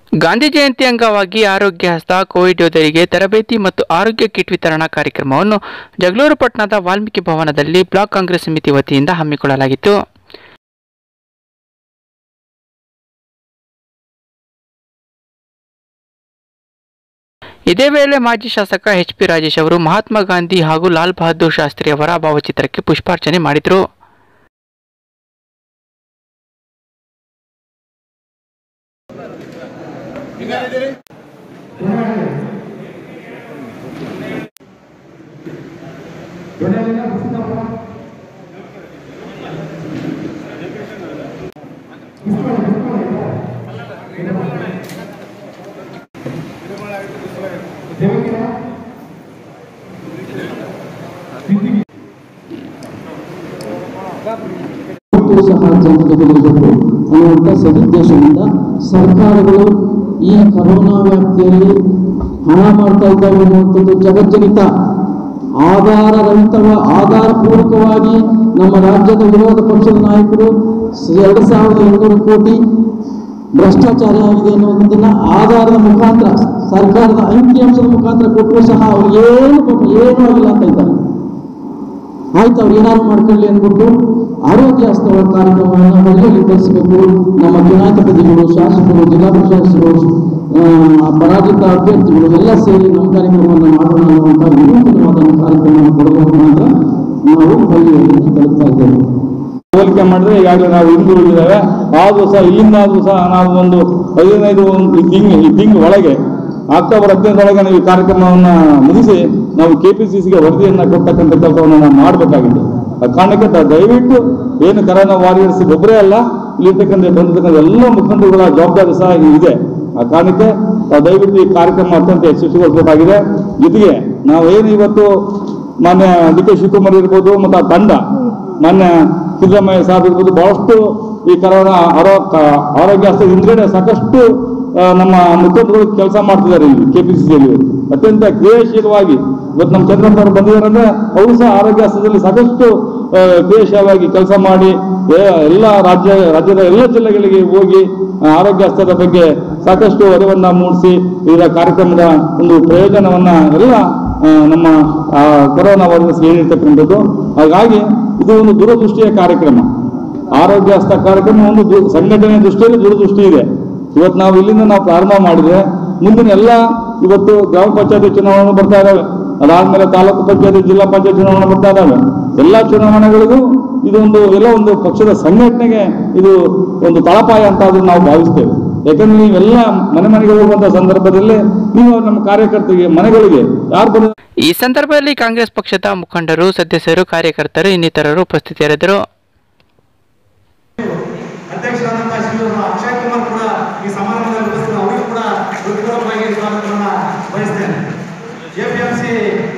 ಗಾಂಧಿ ಜಯಂತಿ ಅಂಗವಾಗಿ ಆರೋಗ್ಯ ಹಸ್ತ ಕೋವಿಡ್ ಯೋಧರಿಗೆ ತರಬೇತಿ ಮತ್ತು ಆರೋಗ್ಯ ಕಿಟ್ ವಿತರಣಾ ಕಾರ್ಯಕ್ರಮವನ್ನು ಜಗಳೂರು ಪಟ್ಟಣದ ವಾಲ್ಮೀಕಿ ಭವನದಲ್ಲಿ ಬ್ಲಾಕ್ ಕಾಂಗ್ರೆಸ್ ಸಮಿತಿ ವತಿಯಿಂದ ಹಮ್ಮಿಕೊಳ್ಳಲಾಗಿತ್ತು ಇದೇ ವೇಳೆ ಮಾಜಿ ಶಾಸಕ ಎಚ್ ಪಿ ರಾಜೇಶ್ ಅವರು ಮಹಾತ್ಮ ಗಾಂಧಿ ಹಾಗೂ ಲಾಲ್ ಬಹದ್ದೂರ್ ಶಾಸ್ತ್ರಿ ಅವರ ಭಾವಚಿತ್ರಕ್ಕೆ ಪುಷ್ಪಾರ್ಚನೆ ಮಾಡಿದರು ಮತ್ತು ಸಹ ಜನರಿಗೆ ತಿಳಿಯಬೇಕು ಅನ್ನುವಂಥ ಸದುದ್ದೇಶದಿಂದ ಸರ್ಕಾರಗಳು ಈ ಕರೋನಾ ವ್ಯಾಪ್ತಿಯಲ್ಲಿ ಹಣ ಮಾಡ್ತಾ ಇದ್ದಾವೆ ಅನ್ನುವಂಥದ್ದು ಜಗಜ್ಜನಿತ ಆಧಾರ ರಹಿತವ ಆಧಾರ ಪೂರ್ವಕವಾಗಿ ನಮ್ಮ ರಾಜ್ಯದ ವಿರೋಧ ಪಕ್ಷದ ನಾಯಕರು ಎರಡು ಸಾವಿರದ ಇನ್ನೂರು ಕೋಟಿ ಭ್ರಷ್ಟಾಚಾರ ಆಗಿದೆ ಅನ್ನೋದನ್ನ ಆಧಾರದ ಮುಖಾಂತರ ಸರ್ಕಾರದ ಅಂಕಿಅಂಶದ ಮುಖಾಂತರ ಕೊಟ್ಟರು ಸಹ ಅವ್ರಿಗೆ ಏನು ಪಾಪ ಏನೂ ಆಗಿಲ್ಲ ಅಂತ ಇದ್ದಾರೆ ಆಯ್ತು ಅವ್ರು ಏನಾದ್ರು ಮಾಡ್ಕೊಳ್ಳಿ ಅಂದ್ಬಿಟ್ಟು ಆರೋಗ್ಯ ಹಸ್ತವ ಕಾರ್ಯಕ್ರಮವನ್ನು ಹೊರಗೆ ಕಳಿಸಬೇಕು ನಮ್ಮ ಚುನಾಯಿತ ಪ್ರತಿಗಳು ಶಾಸಕರು ಜಿಲ್ಲಾ ಪ್ರಶಾಸಕರು ಆ, ಪರಾಜಿತ ಅಭ್ಯರ್ಥಿಗಳು ಎಲ್ಲ ಸೇರಿ ನಮ್ಮ ಕಾರ್ಯಕ್ರಮವನ್ನು ಮಾಡೋಣ ಅನ್ನುವಂಥ ವಿನೂತನವಾದ ಕಾರ್ಯಕ್ರಮವನ್ನು ಕೊಡುವ ಮುಖಾಂತರ ನಾವು ಬಗೆಯನ್ನು ತಲುಪ್ತಾ ಇದ್ದೇವೆ ಹೋಲಿಕೆ ಮಾಡಿದ್ರೆ ಈಗಾಗಲೇ ನಾವು ಹಿಂದುಳಿದಿದ್ದೇವೆ ಆದ್ರೂ ಸಹ ಇಲ್ಲಿಂದ ಆದ್ರೂ ಸಹ ನಾವು ಒಂದು ಹದಿನೈದು ಒಂದು ಈ ತಿಂಗ್ ಈ ತಿಂಗಳು ಒಳಗೆ ಅಕ್ಟೋಬರ್ ಹದಿನೈದರೊಳಗೆ ನಾವು ಈ ಕಾರ್ಯಕ್ರಮವನ್ನು ಮುಗಿಸಿ ನಾವು ಕೆ ಪಿ ಸಿ ಸಿಗೆ ವರದಿಯನ್ನು ಕೊಡ್ತಕ್ಕಂಥ ಕೆಲಸವನ್ನು ನಾವು ಮಾಡಬೇಕಾಗಿದೆ ಆ ಕಾರಣಕ್ಕೆ ತ- ದಯವಿಟ್ಟು ಏನು ಕರೋನಾ ವಾರಿಯರ್ಸ್ ಒಬ್ಬರೇ ಅಲ್ಲ ಇಲ್ಲಿರ್ತಕ್ಕಂಥ ಬಂದಿರ್ತಕ್ಕಂಥ ಎಲ್ಲ ಮುಖಂಡರುಗಳ ಜವಾಬ್ದಾರಿ ಸಹ ಇದೆ ಆ ಕಾರಣಕ್ಕೆ ತಾವು ದಯವಿಟ್ಟು ಈ ಕಾರ್ಯಕ್ರಮ ಅತ್ಯಂತ ಯಶಸ್ವಿಗೊಳಿಸಬೇಕಾಗಿದೆ ಜೊತೆಗೆ ನಾವು ಏನು ಇವತ್ತು ಮಾನ್ಯ ಡಿ ಕೆ ಶಿವಕುಮಾರ್ ಇರ್ಬೋದು ಮತ್ತು ಆ ತಂಡ ಮಾನ್ಯ ಸಿದ್ದರಾಮಯ್ಯ ಸಾಹೇಬ್ ಇರ್ಬೋದು ಬಹಳಷ್ಟು ಈ ಕರೋನಾ ಆರೋ ಕ- ಆರೋಗ್ಯ ಹಸ್ತದ ಹಿಂದ್ಗಡೆ ಸಾಕಷ್ಟು ಆ, ನಮ್ಮ ಮುಖಂಡರು ಕೆಲಸ ಮಾಡ್ತಿದ್ದಾರೆ ಇಲ್ಲಿ ಕೆ ಪಿ ಸಿ ಸಿಯಲ್ಲಿ ಅತ್ಯಂತ ಕ್ರಿಯಾಶೀಲವಾಗಿ ಇವತ್ತು ನಮ್ಮ ಚಂದ್ರಪ್ಪ ಅವರು ಬಂದಿದ್ದಾರೆ ಅಂದ್ರೆ ಅವರು ಸಹ ಆರೋಗ್ಯ ಹಸ್ತದಲ್ಲಿ ಸಾಕಷ್ಟು ಆ, ಕ್ರಿಯಾಶೀಲವಾಗಿ ಕೆಲಸ ಮಾಡಿ ಎ- ಎಲ್ಲ ರಾಜ್ಯ ರಾಜ್ಯದ ಎಲ್ಲ ಜಿಲ್ಲೆಗಳಿಗೆ ಹೋಗಿ ಆ, ಆರೋಗ್ಯ ಹಸ್ತದ ಬಗ್ಗೆ ಸಾಕಷ್ಟು ಅರಿವನ್ನ ಮೂಡಿಸಿ ಇದರ ಕಾರ್ಯಕ್ರಮದ ಒಂದು ಪ್ರಯೋಜನವನ್ನ ಎಲ್ಲ ಆ, ನಮ್ಮ ಆ, ಕೊರೋನಾ ವೈರಸ್ ಹೇಳಿರ್ತಕ್ಕಂಥದ್ದು ಹಾಗಾಗಿ ಇದು ಒಂದು ದೂರದೃಷ್ಟಿಯ ಕಾರ್ಯಕ್ರಮ ಆರೋಗ್ಯ ಹಸ್ತ ಕಾರ್ಯಕ್ರಮ ಒಂದು ದು- ಸಂಘಟನೆ ದೃಷ್ಟಿಯಲ್ಲಿ ದೂರದೃಷ್ಟಿ ಇದೆ ಇವತ್ತು ನಾವು ಇಲ್ಲಿಂದ ನಾವು ಪ್ರಾರಂಭ ಮಾಡಿದ್ರೆ ಮುಂದಿನ ಎಲ್ಲ ಇವತ್ತು ಗ್ರಾಮ ಪಂಚಾಯತಿ ಚುನಾವಣೆ ಬರ್ತಾ ಇದಾವೆ ಅದಾದ್ಮೇಲೆ ತಾಲೂಕು ಪಂಚಾಯತಿ ಜಿಲ್ಲಾ ಪಂಚಾಯತ್ ಚುನಾವಣೆ ಬರ್ತಾ ಇದಾವೆ ಎಲ್ಲ ಚುನಾವಣೆಗಳಿಗೂ ಇದೊಂದು ಎಲ್ಲ ಒಂದು ಪಕ್ಷದ ಸಂಘಟನೆಗೆ ಇದು ಒಂದು ತಳಪಾಯ ಅಂತ ಅದನ್ನು ನಾವು ಭಾವಿಸ್ತೇವೆ ಯಾಕಂದ್ರೆ ನೀವೆಲ್ಲ ಮನೆ ಮನೆಗೆ ಹೋಗುವಂತ ಸಂದರ್ಭದಲ್ಲಿ ನೀವು ನಮ್ಮ ಕಾರ್ಯಕರ್ತರಿಗೆ ಮನೆಗಳಿಗೆ ಯಾರು ಬಂದ ಈ ಸಂದರ್ಭದಲ್ಲಿ ಕಾಂಗ್ರೆಸ್ ಪಕ್ಷದ ಮುಖಂಡರು ಸದಸ್ಯರು ಕಾರ್ಯಕರ್ತರು ಇನ್ನಿತರರು ಉಪಸ್ಥಿತರಿದ್ದರು ಅಧ್ಯಕ್ಷರಾದಂತಹ ಶ್ರೀ ಅಕ್ಷಯ್ ಕುಮಾರ್ ಕೂಡ ಈ ಸಮಾರಂಭದಲ್ಲಿ ಉಪಸ್ಥಿತ ಅವರಿಗೂ ಕೂಡ ಹೃತ್ಪೂರ್ವಕವಾಗಿ ಸ್ವಾಗತವನ್ನ ಬಯಸ್ತೇನೆ ಎಪಿಎಂಸಿ